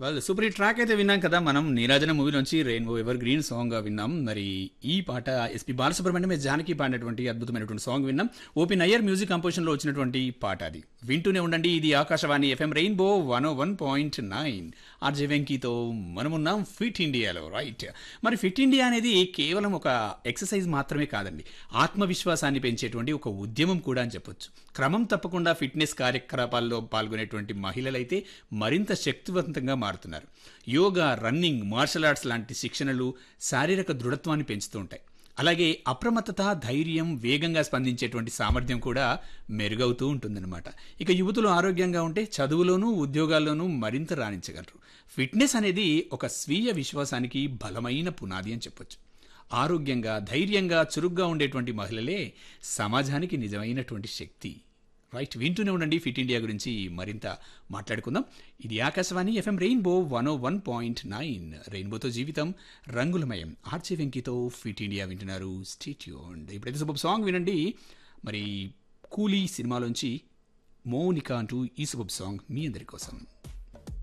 వాళ్ళు super hit track అయితే విన్నాం కదా మనం నీరాజన మూవీ నుంచి రెయిన్బో ఎవర్ గ్రీన్ సాంగ్ గా విన్నాం మరి ఈ పాట ఎస్పి బాలసుబ్రహ్మణ్యం ఎస్ జానకి పాడినటువంటి అద్భుతమైనటువంటి సాంగ్ విన్నాం ఓపి నయ్యర్ మ్యూజిక్ కంపోజిషన్ లో వచ్చినటువంటి పాట అది వింటూనే ఉండండి ఇది Akashvani FM rainbow one one point nine RJ వెంకీతో మనమున్నాం ఫిట్ ఇండియాలో రైట్ మరి ఫిట్ ఇండియా అనేది కేవలం ఒక ఎక్సర్సైజ్ మాత్రమే కాదండి ఆత్మవిశ్వాసాన్ని పెంచేటువంటి ఒక ఉద్యమం కూడా అని చెప్పొచ్చు క్రమం తప్పకుండా ఫిట్నెస్ కార్యకలాపాల్లో పాల్గొనేటువంటి మహిళలైతే మరింత శక్తివంతంగా మారుతున్నారు యోగా రన్నింగ్ మార్షల్ ఆర్ట్స్ లాంటి శిక్షణలు శారీరక దృఢత్వాన్ని పెంచుతూ ఉంటాయి అలాగే అప్రమత్తత ధైర్యం వేగంగా స్పందించేటువంటి సామర్థ్యం కూడా మెరుగవుతూ ఉంటుందన్నమాట ఇక యువతులు ఆరోగ్యంగా ఉంటే చదువులోనూ ఉద్యోగాల్లోనూ మరింత రాణించగలరు ఫిట్నెస్ అనేది ఒక స్వీయ విశ్వాసానికి బలమైన పునాది అని చెప్పొచ్చు ఆరోగ్యంగా ధైర్యంగా చురుగ్గా ఉండేటువంటి మహిళలే సమాజానికి నిజమైనటువంటి శక్తి రైట్ వింటూనే ఉండండి ఫిట్ ఇండియా గురించి మరింత మాట్లాడుకుందాం ఇది Akashvani FM rainbow one O one point nine రెయిన్బోతో జీవితం రంగులమయం ఆర్చే వెంకితో ఫిట్ ఇండియా వింటున్నారు స్టేట్యూన్ ఇప్పుడైతే సూపర్ సాంగ్ వినండి మరి కూలీ సినిమాలోంచి మౌనిక అంటూ ఈ సూపర్ సాంగ్ మీ అందరి కోసం